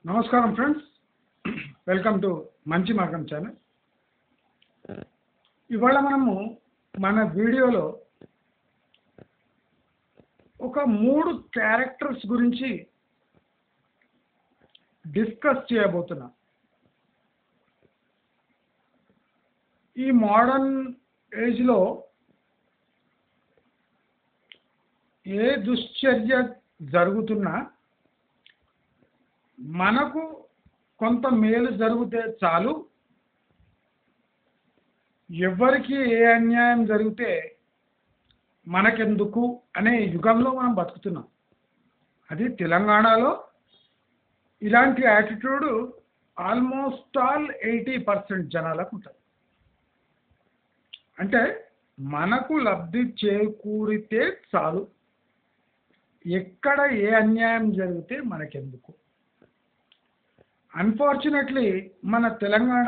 నమస్కారం friends welcome to మంచి మార్గం ఛానల్ ఇవాళ మనము మన వీడియోలో ఒక మూడు క్యారెక్టర్స్ గురించి డిస్కస్ చేయబోతున్నాం ఈ మోడర్న్ ఏజ్లో ఏ దుశ్చర్య జరుగుతున్నా మనకు కొంత మేలు జరిగితే చాలు ఎవరికి ఏ అన్యాయం జరిగితే మనకెందుకు అనే యుగంలో మనం బతుకుతున్నాం అది తెలంగాణలో ఇలాంటి attitude almost all eighty percent జనాలకు ఉంటుంది అంటే మనకు లబ్ధి చేకూరితే చాలు ఎక్కడ ఏ అన్యాయం జరిగితే మనకెందుకు అన్ఫార్చునేట్లీ మన తెలంగాణ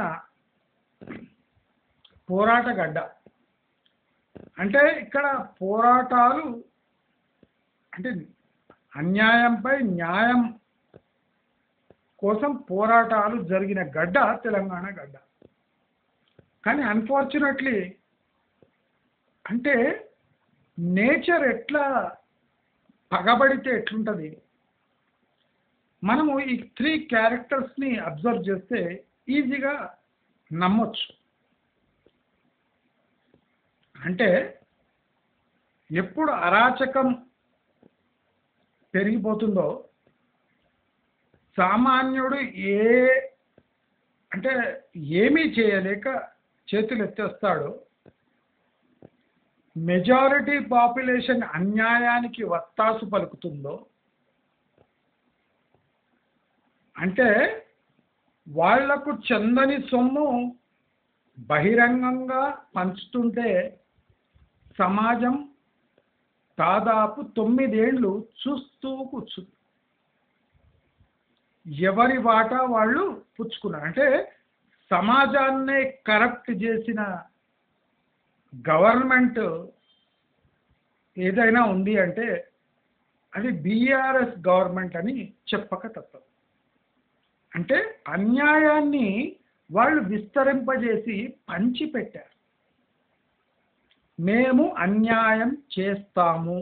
పోరాట గడ్డ అంటే ఇక్కడ పోరాటాలు అంటే అన్యాయంపై న్యాయం కోసం పోరాటాలు జరిగిన గడ్డ తెలంగాణ గడ్డ కానీ అన్ఫార్చునేట్లీ అంటే నేచర్ ఎట్లా పగబడితే ఎట్లుంటుంది మనము ఈ త్రీ క్యారెక్టర్స్ని అబ్జర్వ్ చేస్తే ఈజీగా నమ్మొచ్చు అంటే ఎప్పుడు అరాచకం పెరిగిపోతుందో సామాన్యుడు ఏ అంటే ఏమీ చేయలేక చేతులు ఎత్తేస్తాడో మెజారిటీ పాపులేషన్ అన్యాయానికి వత్తాసు పలుకుతుందో అంటే వాళ్లకు చందని సొమ్ము బహిరంగంగా పంచుతుంటే సమాజం దాదాపు తొమ్మిదేండ్లు చూస్తూ కూర్చుంది ఎవరి వాటా వాళ్ళు పుచ్చుకున్నారు అంటే సమాజాన్నే కరప్ట్ చేసిన గవర్నమెంట్ ఏదైనా ఉంది అంటే అది బీఆర్ఎస్ గవర్నమెంట్ అని చెప్పక తప్పదు అంటే అన్యాయాన్ని వాళ్ళు విస్తరింపజేసి పంచిపెట్టారు మేము అన్యాయం చేస్తాము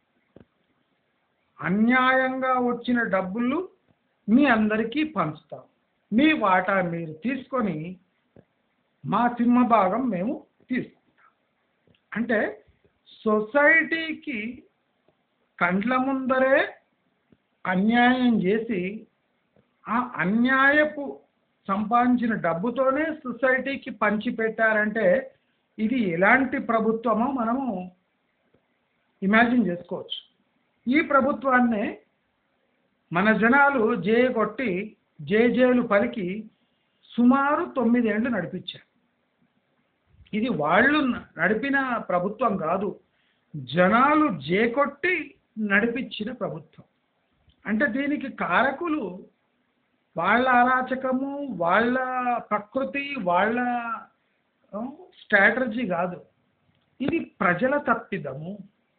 అన్యాయంగా వచ్చిన డబ్బులు మీ అందరికీ పంచుతాం మీ వాటా మీరు తీసుకొని మా సింహభాగం మేము తీసుకుంటాం అంటే సొసైటీకి కండ్ల ముందరే అన్యాయం చేసి ఆ అన్యాయపు సంపాదించిన డబ్బుతోనే సొసైటీకి పంచి పెట్టారంటే ఇది ఎలాంటి ప్రభుత్వమో మనము ఇమాజిన్ చేసుకోవచ్చు ఈ ప్రభుత్వాన్నే మన జనాలు జే కొట్టి జేజేలు పలికి సుమారు తొమ్మిదేండ్లు నడిపించారు ఇది వాళ్ళు నడిపిన ప్రభుత్వం కాదు జనాలు జేకొట్టి నడిపించిన ప్రభుత్వం అంటే దీనికి కారకులు వాళ్ళ అరాచకము వాళ్ళ ప్రకృతి వాళ్ళ స్ట్రాటజీ కాదు ఇది ప్రజల తప్పిదము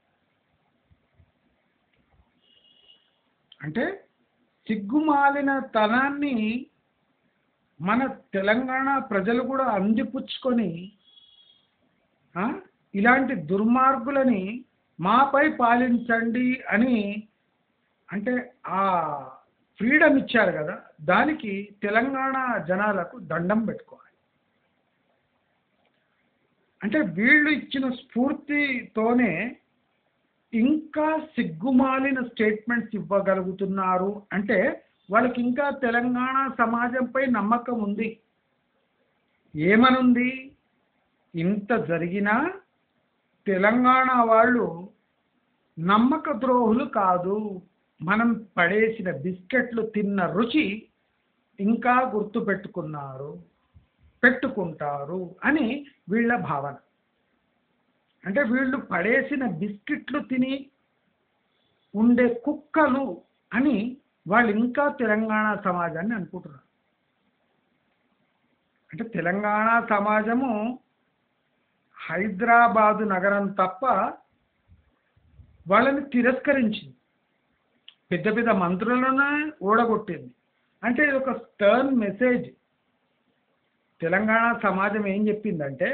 అంటే సిగ్గుమాలిన తనాన్ని మన తెలంగాణ ప్రజలు కూడా అందిపుచ్చుకొని ఇలాంటి దుర్మార్గులని మాపై పాలించండి అని అంటే ఆ ఫ్రీడమ్ ఇచ్చారు కదా దానికి తెలంగాణ జనాలకు దండం పెట్టుకోవాలి అంటే వీళ్ళు ఇచ్చిన స్ఫూర్తితోనే ఇంకా సిగ్గుమాలిన స్టేట్మెంట్స్ ఇవ్వగలుగుతున్నారు అంటే వాళ్ళకి ఇంకా తెలంగాణ సమాజంపై నమ్మకం ఉంది ఏమనుంది ఇంత జరిగినా తెలంగాణ వాళ్ళు నమ్మక ద్రోహులు కాదు మనం పడేసిన బిస్కెట్లు తిన్న రుచి ఇంకా గుర్తు పెట్టుకున్నారు పెట్టుకుంటారు అని వీళ్ళ భావన అంటే వీళ్ళు పడేసిన బిస్కెట్లు తిని ఉండే కుక్కలు అని వాళ్ళు ఇంకా తెలంగాణ సమాజాన్ని అనుకుంటున్నారు అంటే తెలంగాణ సమాజము హైదరాబాదు నగరం తప్ప వాళ్ళని తిరస్కరించింది పెద్ద పెద్ద మంత్రులను ఓడగొట్టింది అంటే ఇది ఒక స్టర్న్ మెసేజ్ తెలంగాణ సమాజం ఏం చెప్పిందంటే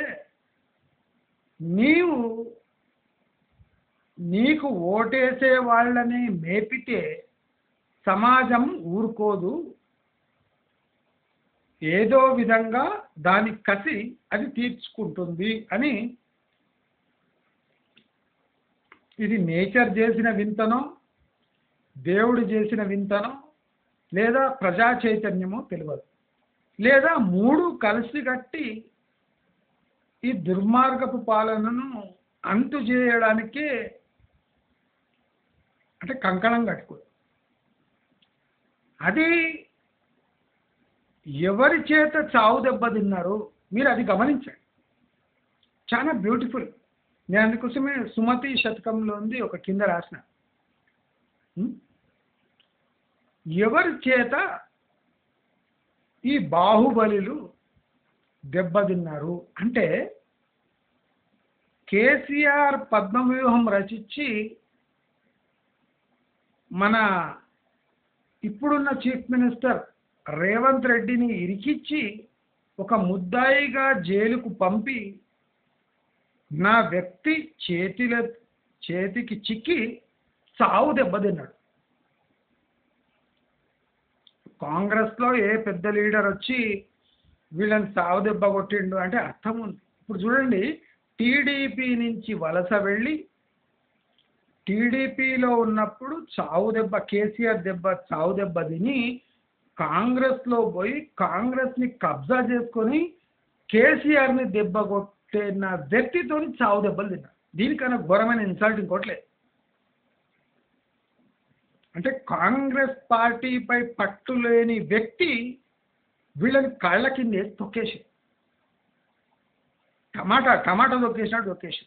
నీవు నీకు ఓటేసే వాళ్ళని మేపితే సమాజం ఊరుకోదు ఏదో విధంగా దాని కసి అది తీర్చుకుంటుంది అని ఇది నేచర్ చేసిన వింతనో దేవుడు చేసిన వింతనో లేదా ప్రజా చైతన్యమో తెలియదు లేదా మూడు కలిసి కట్టి ఈ దుర్మార్గపు పాలనను అంతు చేయడానికే అంటే కంకణం కట్టుకో అది ఎవరి చేత చావు దెబ్బ తిన్నారు మీరు అది గమనించండి చాలా బ్యూటిఫుల్ నేను అందుకోసమే సుమతి శతకంలో ఉంది ఒక కింద రాసిన ఉం? ఎవరి చేత ఈ బాహుబలిలు దెబ్బతిన్నారు అంటే కేసీఆర్ పద్మవ్యూహం రచించి మన ఇప్పుడున్న చీఫ్ మినిస్టర్ రేవంత్ రెడ్డిని ఇరికిచ్చి ఒక ముద్దాయిగా జైలుకు పంపి నా వ్యక్తి చేతిల చేతికి చిక్కి సావు దెబ్బతిన్నాడు కాంగ్రెస్లో ఏ పెద్ద లీడర్ వచ్చి వీళ్ళని సావు దెబ్బ కొట్టిండు అంటే అర్థం ఉంది ఇప్పుడు చూడండి టీడీపీ నుంచి వలస వెళ్ళి టీడీపీలో ఉన్నప్పుడు చావు దెబ్బ కేసీఆర్ దెబ్బ చావు దెబ్బ తిని కాంగ్రెస్లో పోయి కాంగ్రెస్ని కబ్జా చేసుకొని కేసీఆర్ని దెబ్బ కొట్టిన వ్యక్తితో చావు దెబ్బలు తిన్నాడు దీనికన్నా ఘోరమైన ఇన్సల్ట్ ఇంకోట్లేదు అంటే కాంగ్రెస్ పార్టీపై పట్టు లేని వ్యక్తి వీళ్ళని కళ్ళ కింద వేసి తొక్కేసి టమాటా టమాటా తొక్కేసినట్టు తొక్కేసి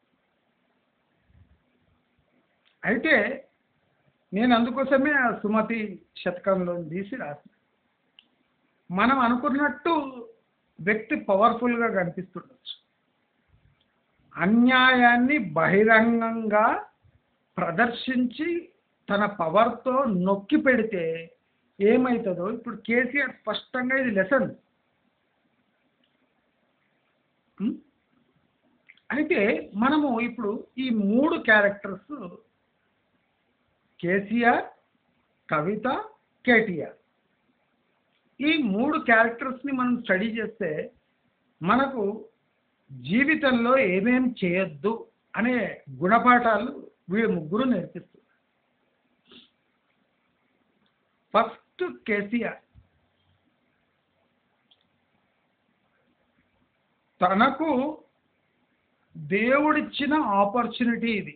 అయితే నేను అందుకోసమే ఆ సుమతి శతకంలో తీసి రాసిన మనం అనుకున్నట్టు వ్యక్తి పవర్ఫుల్గా కనిపిస్తుండొచ్చు అన్యాయాన్ని బహిరంగంగా ప్రదర్శించి తన పవర్తో నొక్కి పెడితే ఏమవుతుందో ఇప్పుడు కేసీఆర్ స్పష్టంగా ఇది లెసన్ ఉం? అయితే మనము ఇప్పుడు ఈ మూడు క్యారెక్టర్స్ కేసీఆర్ కవిత కేటీఆర్ ఈ మూడు క్యారెక్టర్స్ని మనం స్టడీ చేస్తే మనకు జీవితంలో ఏమేం చేయొద్దు అనే గుణపాఠాలు వీళ్ళు ముగ్గురు నేర్పిస్తారు ఫస్ట్ కేసీఆర్ తనకు దేవుడిచ్చిన ఆపర్చునిటీ ఇది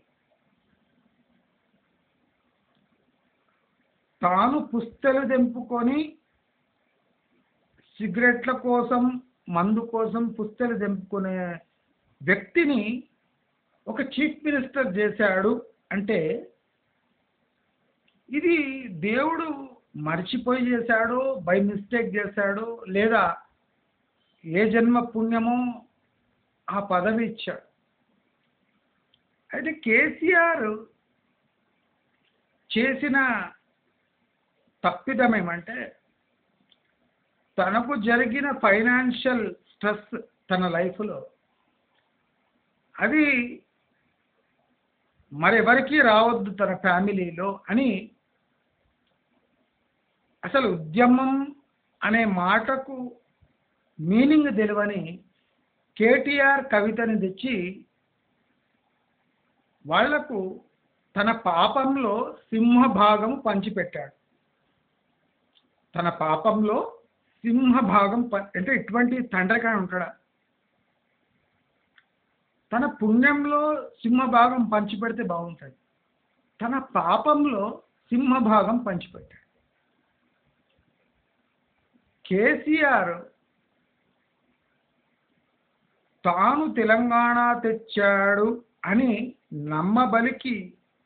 తాను పుస్తలు తెంపుకొని సిగరెట్ల కోసం మందు కోసం పుస్తలు తెంపుకునే వ్యక్తిని ఒక చీఫ్ మినిస్టర్ చేశాడు అంటే ఇది దేవుడు మర్చిపోయి చేశాడో బై మిస్టేక్ చేశాడో లేదా ఏ జన్మ పుణ్యమో ఆ పదవి ఇచ్చాడు అయితే కేసీఆర్ చేసిన తప్పిదం ఏమంటే తనకు జరిగిన ఫైనాన్షియల్ స్ట్రెస్ తన లైఫ్లో అది మరెవరికి రావద్దు తన ఫ్యామిలీలో అని అసలు ఉద్యమం అనే మాటకు మీనింగ్ తెలియని కేటీఆర్ కవితని తెచ్చి వాళ్లకు తన పాపంలో సింహభాగం పంచిపెట్టాడు తన పాపంలో సింహభాగం ప- అంటే ఇటువంటి తండ్రికాయ ఉంటాడా తన పుణ్యంలో సింహభాగం పంచిపెడితే బాగుంటుంది తన పాపంలో సింహభాగం పంచిపెట్టాడు కేసీఆర్ తాను తెలంగాణ తెచ్చాడు అని నమ్మబలికి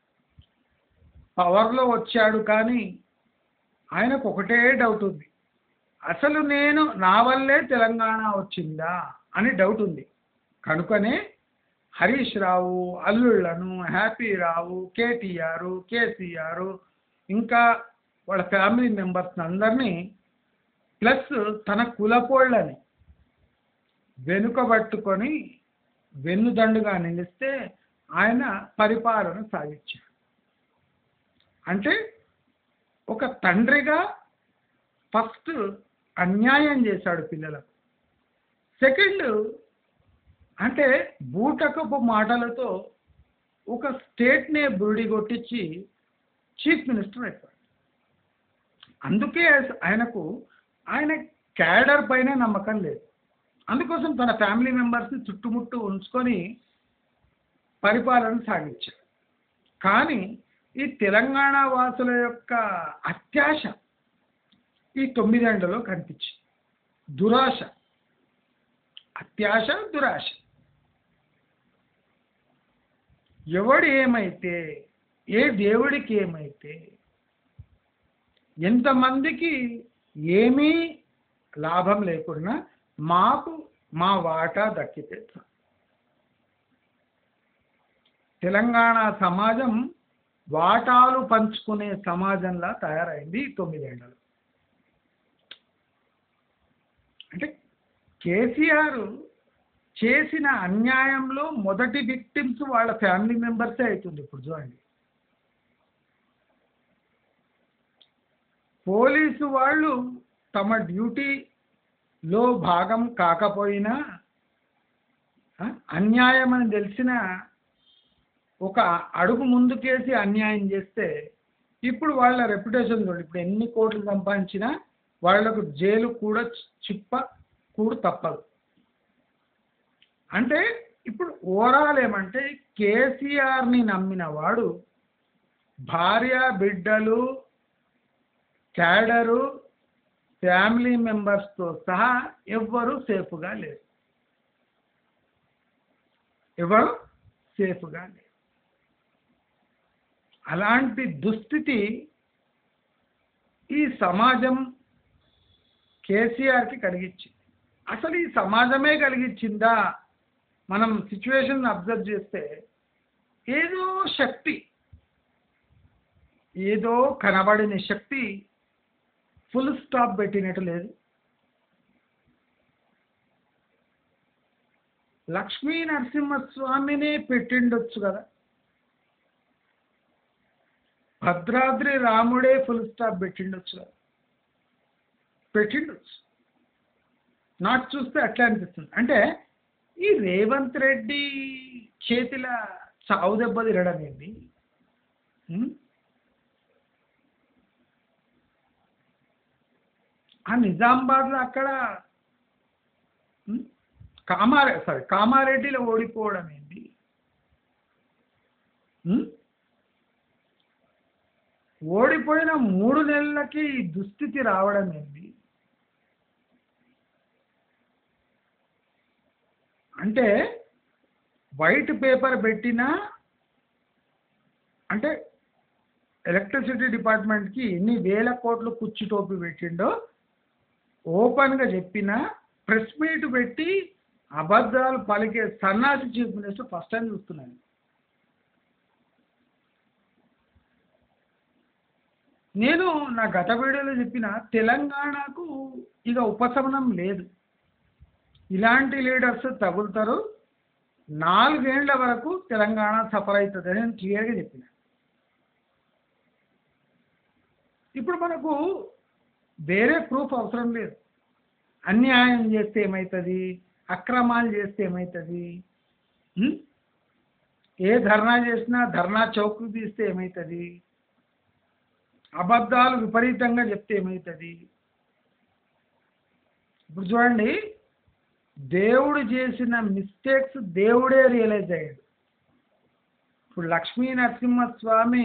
పవర్లో వచ్చాడు కానీ ఆయనకు ఒకటే డౌట్ ఉంది అసలు నేను నా వల్లే తెలంగాణ వచ్చిందా అని డౌట్ ఉంది కనుకనే హరీష్ రావు అల్లుళ్ళను హ్యాపీ రావు కేటీఆర్ కేసీఆర్ ఇంకా వాళ్ళ ఫ్యామిలీ మెంబర్స్ అందరినీ ప్లస్ తన కులపోళ్ళని వెనుకబట్టుకొని వెన్నుదండుగా నిలిస్తే ఆయన పరిపాలన సాగించాడు అంటే ఒక తండ్రిగా ఫస్ట్ అన్యాయం చేశాడు పిల్లలకు సెకండ్ అంటే బూటకపు మాటలతో ఒక స్టేట్నే బురిడి కొట్టించి చీఫ్ మినిస్టర్ అయిపోయాడు అందుకే ఆయనకు ఆయన క్యాడర్ పైన నమ్మకం లేదు అందుకోసం తన ఫ్యామిలీ మెంబర్స్ని చుట్టుముట్టు ఉంచుకొని పరిపాలన సాగించాడు కానీ ఈ తెలంగాణ వాసుల యొక్క అత్యాశ ఈ తొమ్మిదేళ్లలో కనిపించింది దురాశ అత్యాశ దురాశ ఎవడు ఏమైతే ఏ దేవుడికి ఏమైతే ఎంతమందికి ఏమీ లాభం లేకున్నా మాకు మా వాటా దక్కితే చాలు. తెలంగాణ సమాజం వాటాలు పంచుకునే సమాజంలా తయారైంది ఈ తొమ్మిదేళ్లలో అంటే కేసీఆర్ చేసిన అన్యాయంలో మొదటి విక్టిమ్స్ వాళ్ళ ఫ్యామిలీ మెంబర్సే అవుతుంది ఇప్పుడు చూడండి పోలీసు వాళ్ళు తమ డ్యూటీలో భాగం కాకపోయినా ఆ, అన్యాయం అని తెలిసిన ఒక అడుగు ముందుకేసి అన్యాయం చేస్తే ఇప్పుడు వాళ్ళ రెప్యుటేషన్ చూడండి ఇప్పుడు ఎన్ని కోట్లు సంపాదించినా వాళ్లకు జైలు కూడా చిప్ప కూడు తప్పదు అంటే ఇప్పుడు ఓవరాల్ ఏమంటే కేసీఆర్ని నమ్మిన వాడు భార్య బిడ్డలు క్యాడరు ఫ్యామిలీ మెంబర్స్తో సహా ఎవ్వరూ సేఫ్గా లేరు ఎవరు సేఫ్గా లేరు అలాంటి దుస్థితి ఈ సమాజం కేసీఆర్కి కలిగించింది అసలు ఈ సమాజమే కలిగించిందా మనం సిచ్యువేషన్ అబ్జర్వ్ చేస్తే ఏదో శక్తి ఏదో కనబడిన శక్తి ఫుల్ స్టాప్ పెట్టినట్టు లేదు లక్ష్మీ నరసింహస్వామినే పెట్టిండొచ్చు కదా భద్రాద్రి రాముడే ఫుల్ స్టాప్ పెట్టిండొచ్చు కదా పెట్టిండొచ్చు నాకు చూస్తే అట్లా అనిపిస్తుంది అంటే ఈ రేవంత్ రెడ్డి చేతిల చావు దెబ్బ తిరగడం ఏంటి ఉం? ఆ నిజామాబాద్లో అక్కడ ఉం? కామారె సారీ కామారెడ్డిలో ఓడిపోవడం ఏంటి ఉం? ఓడిపోయిన మూడు నెలలకి ఈ దుస్థితి రావడం ఏంటి అంటే వైట్ పేపర్ పెట్టినా అంటే ఎలక్ట్రిసిటీ డిపార్ట్మెంట్కి ఎన్ని వేల కోట్లు కుచ్చు టోపీ పెట్టిండో ఓపెన్గా చెప్పిన ప్రెస్ మీట్ పెట్టి అబద్ధాలు పలికే సన్నాసి చీఫ్ మినిస్టర్ ఫస్ట్ టైం చూస్తున్నాను నేను నా గత వీడియోలో చెప్పిన తెలంగాణకు ఇక ఉపశమనం లేదు ఇలాంటి లీడర్స్ తగులుతారు నాలుగేండ్ల వరకు తెలంగాణ సఫర్ అవుతుంది అని నేను క్లియర్గా చెప్పిన ఇప్పుడు మనకు వేరే ప్రూఫ్ అవసరం లేదు అన్యాయం చేస్తే ఏమవుతుంది అక్రమాలు చేస్తే ఏమవుతుంది ఉం? ఏ ధర్నా చేసినా ధర్నా చౌక్ తీస్తే ఏమవుతుంది అబద్ధాలు విపరీతంగా చెప్తే ఏమవుతుంది ఇప్పుడు చూడండి దేవుడు చేసిన మిస్టేక్స్ దేవుడే రియలైజ్ అయ్యాడు ఇప్పుడు లక్ష్మీ నరసింహస్వామి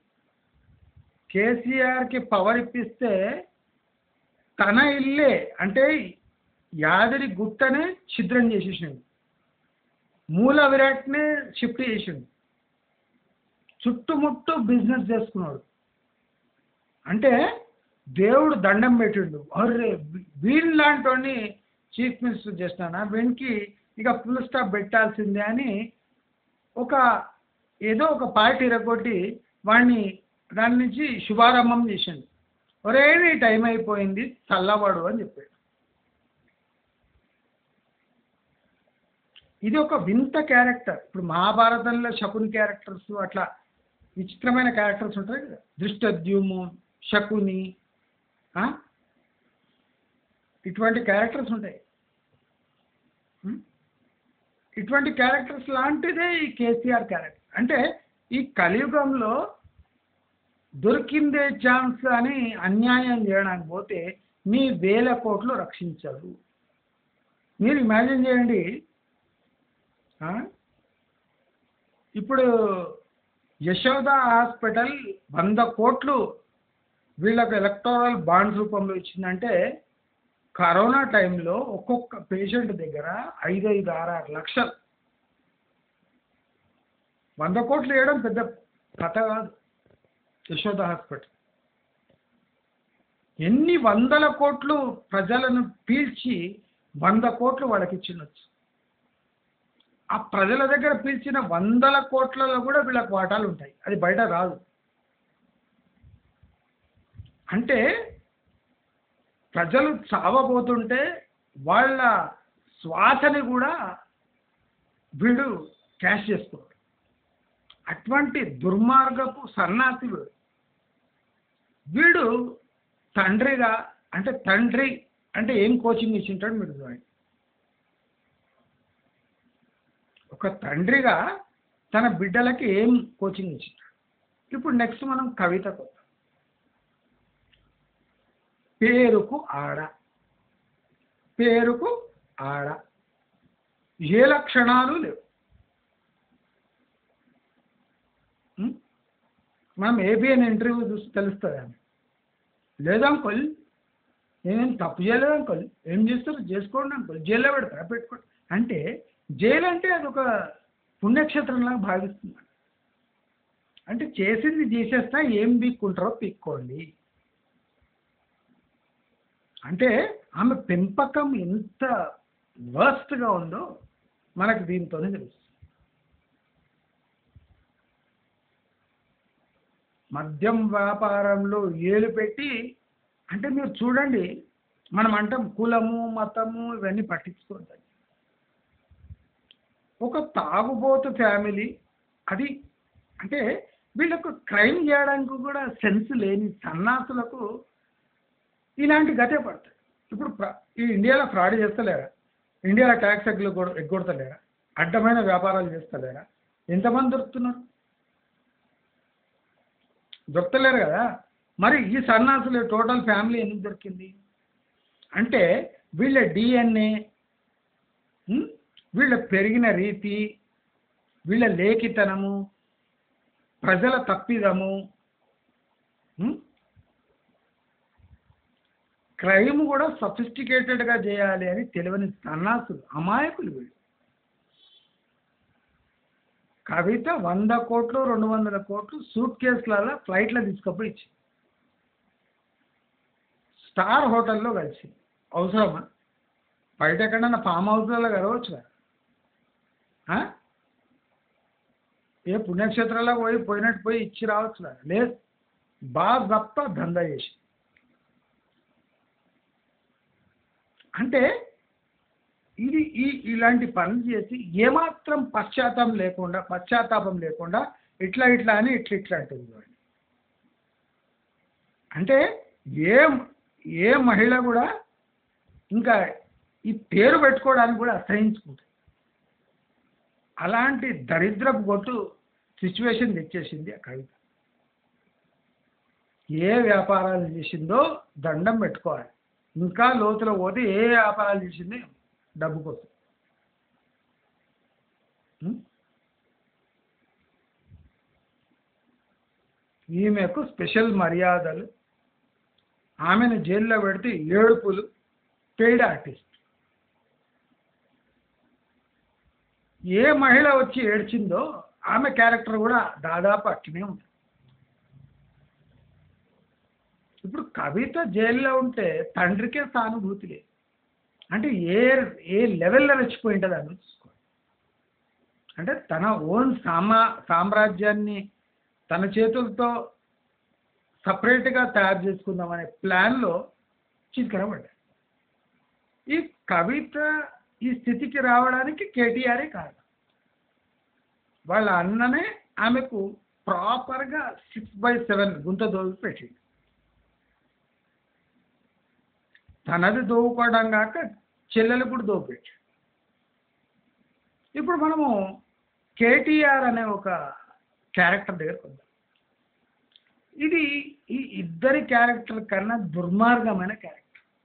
కేసీఆర్కి పవర్ ఇప్పిస్తే తన ఇల్లే అంటే యాదరి గుట్టనే ఛిద్రం చేసేసిండు మూల విరాట్నే షిఫ్ట్ చేసిండు చుట్టుముట్టు బిజినెస్ చేసుకున్నాడు అంటే దేవుడు దండం పెట్టిండు అర్రే వీళ్ళ లాంటి చీఫ్ మినిస్టర్ చేసినానా వీనికి ఇక ఫుల్ స్టాప్ పెట్టాల్సిందే అని ఒక ఏదో ఒక పార్టీ రెకొట్టి వాడిని దాని నుంచి శుభారంభం చేసిండు ఒరే నీ టైం అయిపోయింది చల్లబడు అని చెప్పాడు ఇది ఒక వింత క్యారెక్టర్ ఇప్పుడు మహాభారతంలో శకుని క్యారెక్టర్స్ అట్లా విచిత్రమైన క్యారెక్టర్స్ ఉంటాయి కదా దృష్టద్యుము శకుని ఆ? ఇటువంటి క్యారెక్టర్స్ ఉంటాయి ఉం? ఇటువంటి క్యారెక్టర్స్ లాంటిదే ఈ కేసీఆర్ క్యారెక్టర్ అంటే ఈ కలియుగంలో దొరికిందే ఛాన్స్ అని అన్యాయం చేయడానికి పోతే మీ వేల కోట్లు రక్షించరు మీరు ఇమాజిన్ చేయండి ఆ? ఇప్పుడు యశోద హాస్పిటల్ వంద కోట్లు వీళ్ళకి ఎలక్టోరల్ బాండ్స్ రూపంలో ఇచ్చిందంటే కరోనా టైంలో ఒక్కొక్క పేషెంట్ దగ్గర ఐదు ఐదు ఆరు ఆరు లక్షలు వంద కోట్లు వేయడం పెద్ద కథ కాదు యశోద హాస్పిటల్ ఎన్ని వందల కోట్లు ప్రజలను పీల్చి వంద కోట్లు వాళ్ళకి ఇచ్చినచ్చు ఆ ప్రజల దగ్గర పీల్చిన వందల కోట్లలో కూడా వీళ్ళకి వాటాలు ఉంటాయి అది బయట రాదు అంటే ప్రజలు చావబోతుంటే వాళ్ళ శ్వాసని కూడా వీడు క్యాష్ చేసుకోడు అటువంటి దుర్మార్గపు సన్నాసి వీడు వీడు తండ్రిగా అంటే తండ్రి అంటే ఏం కోచింగ్ ఇచ్చింటాడు మీరు చూడండి ఒక తండ్రిగా తన బిడ్డలకి ఏం కోచింగ్ ఇచ్చింటాడు ఇప్పుడు నెక్స్ట్ మనం కవితకు వద్దాం. పేరుకు ఆడ పేరుకు ఆడ ఏ లక్షణాలు లేవు ఉం? మనం ఏబిఎన్ ఇంటర్వ్యూ చూసి తెలుస్తుంది ఆమె లేదు అంకుల్ నేనేం తప్పు చేయలేదు అంకుల్ ఏం చేస్తారు చేసుకోండి అంకుల్ జైల్లో పెడతారా పెట్టుకోండి అంటే జైలు అంటే అది ఒక పుణ్యక్షేత్రంలాగా భావిస్తున్నాను అంటే చేసింది చేసేస్తా ఏం పీక్కుంటారో పీక్కోండి అంటే ఆమె పెంపకం ఎంత వర్స్ట్గా ఉందో మనకు దీంతోనే తెలుస్తుంది మద్యం వ్యాపారంలో ఏలు పెట్టి అంటే మీరు చూడండి మనం అంటాం కులము మతము ఇవన్నీ పట్టించుకోవద్దు ఒక తాగుబోతు ఫ్యామిలీ అది అంటే వీళ్ళకు క్రైమ్ చేయడానికి కూడా సెన్స్ లేని సన్నాసులకు ఇలాంటి గతే పడతాయి ఇప్పుడు ప్ర- ఈ ఇండియాలో ఫ్రాడ్ చేస్తలేరా ఇండియాలో ట్యాక్స్ ఎగ్లు ఎగ్గొడతలేరా అడ్డమైన వ్యాపారాలు చేస్తలేరా ఎంతమంది దొరుకుతున్నారు దొరకలేరు కదా మరి ఈ సన్నాసులు టోటల్ ఫ్యామిలీ ఎందుకు దొరికింది అంటే వీళ్ళ డిఎన్ఏ వీళ్ళ పెరిగిన రీతి వీళ్ళ లేఖితనము ప్రజల తప్పిదము ఉం? క్రైమ్ కూడా సఫిస్టికేటెడ్గా చేయాలి అని తెలియని సన్నాసులు అమాయకులు వీళ్ళు కవిత వంద కోట్లు రెండు వందల కోట్లు సూట్ కేసులలో ఫ్లైట్లో తీసుకపోయి ఇచ్చింది స్టార్ హోటల్లో కలిసి అవసరమా బయట ఎక్కడన్నా ఫామ్ హౌస్లలో కలవచ్చు కదా ఆ? ఏ పుణ్యక్షేత్రాలకు పోయి పోయినట్టు పోయి ఇచ్చి రావచ్చు కదా లేదు బాగా గొప్ప దందా చేసి అంటే ఇది ఈ ఇలాంటి పనులు చేసి ఏమాత్రం పశ్చాత్తాపం లేకుండా పశ్చాత్తాపం లేకుండా ఇట్లా ఇట్లా అని ఇట్లా ఇట్లా అంటుంది చూడండి అంటే ఏ ఏ మహిళ కూడా ఇంకా ఈ పేరు పెట్టుకోవడానికి కూడా అసహించుకుంటుంది అలాంటి దరిద్రపు గొట్టు సిచ్యువేషన్ తెచ్చేసింది ఆ కవిత ఏ వ్యాపారాలు చేసిందో దండం పెట్టుకోవాలి ఇంకా లోతులో పోతే ఏ వ్యాపారాలు చేసింది డబ్బు కోసం ఉం? ఈమెకు స్పెషల్ మర్యాదలు ఆమెను జైల్లో పెడితే ఏడుపులు పెయిడ్ ఆర్టిస్ట్ ఏ మహిళ వచ్చి ఏడ్చిందో ఆమె క్యారెక్టర్ కూడా దాదాపు అట్లనే ఉంది ఇప్పుడు కవిత జైల్లో ఉంటే తండ్రికే సానుభూతి లేదు అంటే ఏ ఏ లెవెల్లో రెచ్చిపోయి ఉంటుంది అని చూసుకో అంటే తన ఓన్ సామా సామ్రాజ్యాన్ని తన చేతులతో సపరేట్గా తయారు చేసుకుందాం అనే ప్లాన్లో చిత్కరపడ్డాయి ఈ కవిత ఈ స్థితికి రావడానికి కేటీఆరే కారణం వాళ్ళ అన్ననే ఆమెకు ప్రాపర్గా సిక్స్ బై సెవెన్ గుంత దోవి పెట్టింది తనది దోవుకోవడం కాక చెల్లెలు కూడా దోపెట్టి ఇప్పుడు మనము కేటీఆర్ అనే ఒక క్యారెక్టర్ దగ్గరకు వద్దాం ఇది ఈ ఇద్దరి క్యారెక్టర్ కన్నా దుర్మార్గమైన క్యారెక్టర్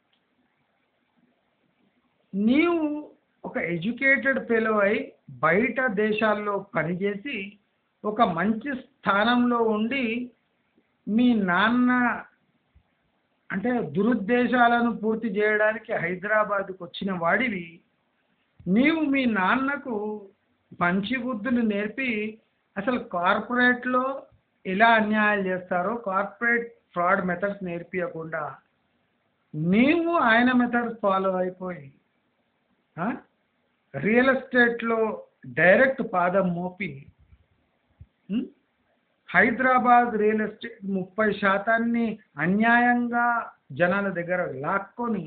నీవు ఒక ఎడ్యుకేటెడ్ ఫెలో అయి బయట దేశాల్లో పనిచేసి ఒక మంచి స్థానంలో ఉండి మీ నాన్న అంటే దురుద్దేశాలను పూర్తి చేయడానికి హైదరాబాద్కు వచ్చిన వాడివి నీవు మీ నాన్నకు మంచి బుద్ధులు నేర్పి అసలు కార్పొరేట్లో ఎలా అన్యాయాలు చేస్తారో కార్పొరేట్ ఫ్రాడ్ మెథడ్స్ నేర్పించకుండా నీవు ఆయన మెథడ్స్ ఫాలో అయిపోయి ఆ? రియల్ ఎస్టేట్లో డైరెక్ట్ పాదం మోపి ఉం? హైదరాబాద్ రియల్ ఎస్టేట్ ముప్పై శాతాన్ని అన్యాయంగా జనాల దగ్గర లాక్కొని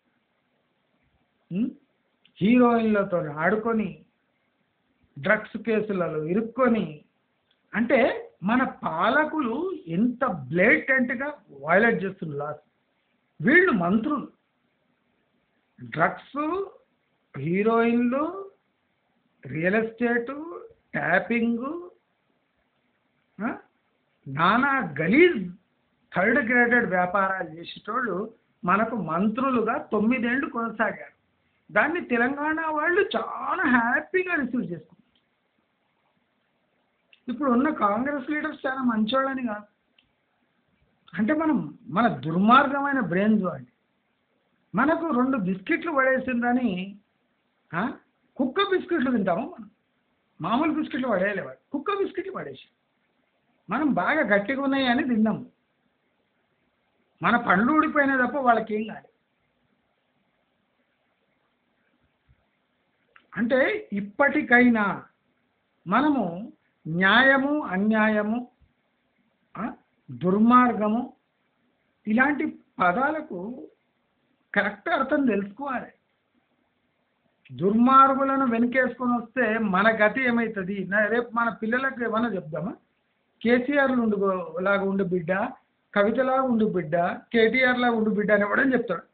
ఉం? హీరోయిన్లతో ఆడుకొని డ్రగ్స్ కేసులలో ఇరుక్కొని అంటే మన పాలకులు ఎంత బ్లేటెంట్గా వైలేట్ చేస్తున్నారు లాస్ వీళ్ళు మంత్రులు డ్రగ్స్ హీరోయిన్లు రియల్ ఎస్టేటు ట్యాపింగు ఆ? నానా గలీజ్ థర్డ్ గ్రేడెడ్ వ్యాపారాలు చేసేటోళ్ళు మనకు మంత్రులుగా తొమ్మిదేళ్లు కొనసాగారు దాన్ని తెలంగాణ వాళ్ళు చాలా హ్యాపీగా రిసీవ్ చేసుకున్నారు ఇప్పుడు ఉన్న కాంగ్రెస్ లీడర్స్ చాలా మంచోళ్ళని కాదు అంటే మనం మన దుర్మార్గమైన బ్రెయిన్ చూడండి మనకు రెండు బిస్కెట్లు పడేసిందని ఆ? కుక్క బిస్కెట్లు తింటాము మనం మామూలు బిస్కెట్లు పడేయలేవాడు కుక్క బిస్కెట్లు పడేసి మనం బాగా గట్టిగా ఉన్నాయి అని తిన్నాము మన పండ్లు ఊడిపోయినా తప్ప వాళ్ళకి ఏం కాదు అంటే ఇప్పటికైనా మనము న్యాయము అన్యాయము ఆ, దుర్మార్గము ఇలాంటి పదాలకు కరెక్ట్ అర్థం తెలుసుకోవాలి దుర్మార్గులను వెనకేసుకొని వస్తే మన గతి ఏమవుతుంది నా- రేపు మన పిల్లలకు ఏమన్నా చెప్దామా కేసీఆర్ ఉండు లాగా ఉండు బిడ్డ కవితలాగా ఉండు బిడ్డ కేటీఆర్ లాగా ఉండు బిడ్డ అని కూడా చెప్తాడు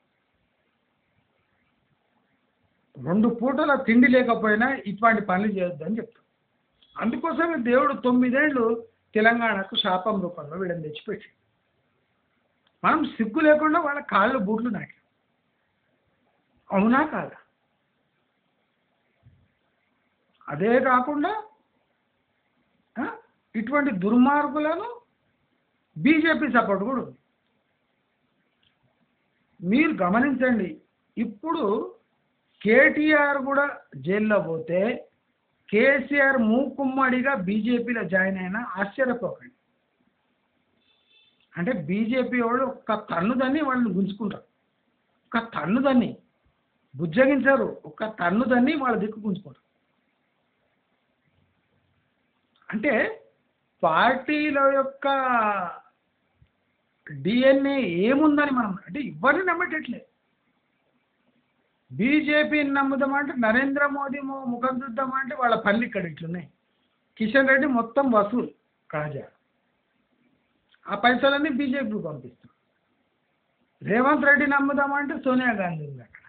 రెండు పూటల తిండి లేకపోయినా ఇటువంటి పనులు చేయొద్దని చెప్తాడు అందుకోసమే దేవుడు తొమ్మిదేళ్ళు తెలంగాణకు శాపం రూపంలో వీళ్ళని తెచ్చిపెట్టి మనం సిగ్గు లేకుండా వాళ్ళ కాళ్ళు బూట్లు నాకి అవునా కాదా అదే కాకుండా ఆ, ఇటువంటి దుర్మార్గులను బీజేపీ సపోర్ట్ కూడా ఉంది మీరు గమనించండి ఇప్పుడు కేటీఆర్ కూడా జైల్లో పోతే కేసీఆర్ మూకుమ్మడిగా బీజేపీలో జాయిన్ అయినా ఆశ్చర్యపోకండి అంటే బీజేపీ వాళ్ళు ఒక్క తన్నుదని వాళ్ళని గుంజుకుంటారు ఒక్క తన్నుదని బుజ్జగించారు ఒక్క తన్నుదని వాళ్ళ దిక్కు గుంజుకుంటారు అంటే పార్టీల యొక్క డిఎన్ఏ ఏముందని మనం అంటే ఎవరిని నమ్మేటట్లేదు బీజేపీని నమ్ముదామంటే నరేంద్ర మోదీ ము- ముఖం చూద్దామంటే వాళ్ళ పనులు ఇక్కడ ఇట్లున్నాయి కిషన్ రెడ్డి మొత్తం వసూలు కాజా ఆ పైసలన్నీ బీజేపీకి పంపిస్తాం రేవంత్ రెడ్డి నమ్ముదామంటే సోనియా గాంధీ ఉంది అక్కడ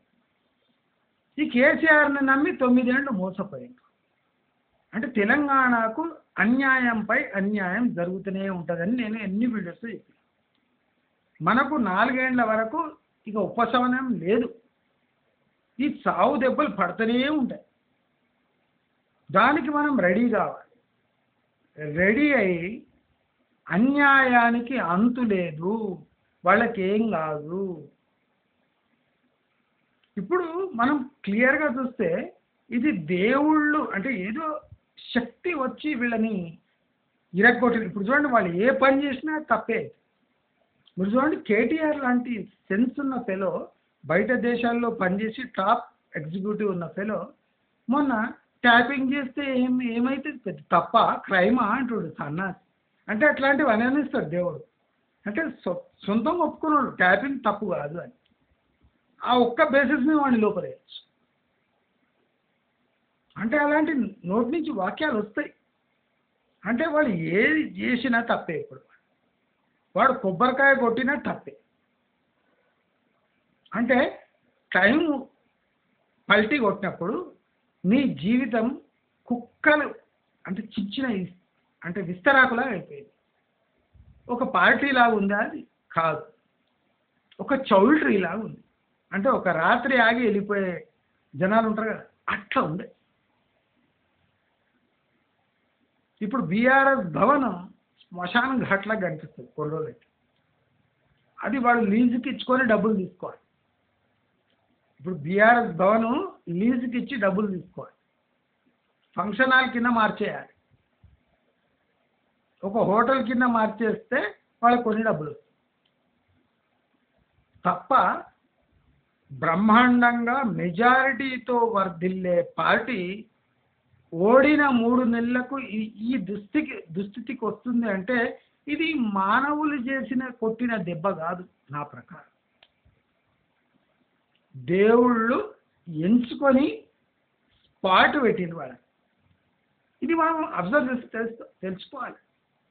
ఈ కేసీఆర్ని నమ్మి తొమ్మిదేళ్ళు మోసపోయింది అంటే తెలంగాణకు అన్యాయంపై అన్యాయం జరుగుతూనే ఉంటుందని నేను ఎన్ని వీడియోస్లో చెప్పాను మనకు నాలుగేండ్ల వరకు ఇక ఉపశమనం లేదు ఈ సావు దెబ్బలు పడుతూనే ఉంటాయి దానికి మనం రెడీ కావాలి రెడీ అయి అన్యాయానికి అంతు లేదు వాళ్ళకి ఏం కాదు ఇప్పుడు మనం క్లియర్గా చూస్తే ఇది దేవుళ్ళు అంటే ఏదో శక్తి వచ్చి వీళ్ళని ఇరగొట్టి ఇప్పుడు చూడండి వాళ్ళు ఏ పని చేసినా తప్పే మీరు చూడండి కేటీఆర్ లాంటి సెన్స్ ఉన్న ఫెలో బయట దేశాల్లో పనిచేసి టాప్ ఎగ్జిక్యూటివ్ ఉన్న ఫెలో మొన్న ట్యాపింగ్ చేస్తే ఏం ఏమైతే పెద్ద తప్ప క్రైమా అంటుడు సన్నాసి అంటే అట్లాంటివి అనేస్తాడు దేవుడు అంటే సొ సొంతంగా ఒప్పుకున్నాడు ట్యాపింగ్ తప్పు కాదు అని ఆ ఒక్క బేసిస్ మీద వాడిని లోపలేయచ్చు అంటే అలాంటి నోటి నుంచి వాక్యాలు వస్తాయి అంటే వాడు ఏది చేసినా తప్పే ఇప్పుడు వాడు కొబ్బరికాయ కొట్టినా తప్పే అంటే టైం పల్టీ కొట్టినప్పుడు నీ జీవితం కుక్కలు అంటే చిచ్చిన ఇస్- అంటే విస్తరాకులా అయిపోయింది ఒక పార్టీ లాగా ఉందా అది కాదు ఒక చౌల్ట్రీ లాగా ఉంది అంటే ఒక రాత్రి ఆగి వెళ్ళిపోయే జనాలు ఉంటారు కదా అట్లా ఉంది ఇప్పుడు బీఆర్ఎస్ భవనం శ్మశానం ఘాట్లా కనిపిస్తుంది కొన్ని రోజులైతే అది వాడు లీజుకి ఇచ్చుకొని డబ్బులు తీసుకోవాలి ఇప్పుడు బీఆర్ఎస్ భవనం లీజుకి ఇచ్చి డబ్బులు తీసుకోవాలి ఫంక్షన్ హాల్ కింద మార్చేయాలి ఒక హోటల్ కింద మార్చేస్తే వాళ్ళకి కొన్ని డబ్బులు వస్తాయి. తప్ప బ్రహ్మాండంగా మెజారిటీతో వర్ధిల్లే పార్టీ ఓడిన మూడు నెలలకు ఈ ఈ దుస్థితికి దుస్థితికి వస్తుంది అంటే ఇది మానవులు చేసిన కొట్టిన దెబ్బ కాదు నా ప్రకారం దేవుళ్ళు ఎంచుకొని స్పాట్ పెట్టింది వాళ్ళకి ఇది మనం అబ్జర్వ్ చేసి తెలుసు తెలుసుకోవాలి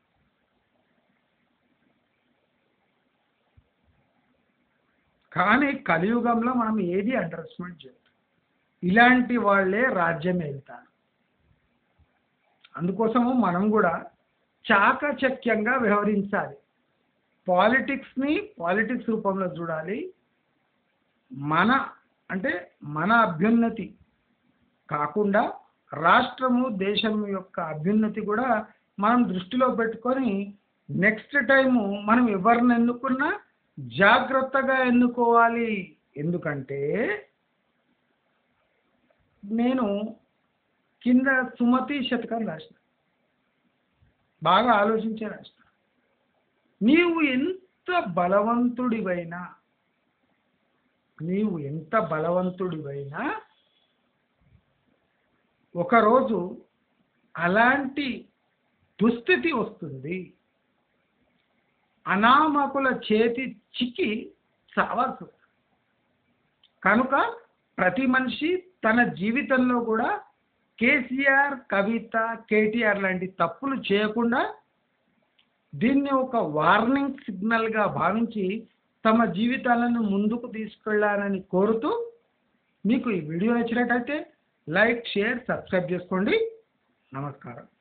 కానీ కలియుగంలో మనం ఏది అండర్స్టాండ్ చేస్తాం ఇలాంటి వాళ్ళే రాజ్యం వెళ్తారు అందుకోసము మనం కూడా చాకచక్యంగా వ్యవహరించాలి పాలిటిక్స్ని పాలిటిక్స్ రూపంలో చూడాలి మన అంటే మన అభ్యున్నతి కాకుండా రాష్ట్రము దేశం యొక్క అభ్యున్నతి కూడా మనం దృష్టిలో పెట్టుకొని నెక్స్ట్ టైము మనం ఎవరిని ఎన్నుకున్నా జాగ్రత్తగా ఎన్నుకోవాలి ఎందుకంటే నేను కింద సుమతి శతకం రాసిన బాగా ఆలోచించే రాసిన నీవు ఎంత బలవంతుడివైనా నీవు ఎంత బలవంతుడివైనా ఒకరోజు అలాంటి దుస్థితి వస్తుంది అనామకుల చేతి చిక్కి చావాల్సి వస్తుంది కనుక ప్రతి మనిషి తన జీవితంలో కూడా కేసీఆర్ కవిత కేటీఆర్ లాంటి తప్పులు చేయకుండా దీన్ని ఒక వార్నింగ్ సిగ్నల్గా భావించి తమ జీవితాలను ముందుకు తీసుకెళ్లాలని కోరుతూ మీకు ఈ వీడియో నచ్చినట్టయితే లైక్ షేర్ సబ్స్క్రైబ్ చేసుకోండి నమస్కారం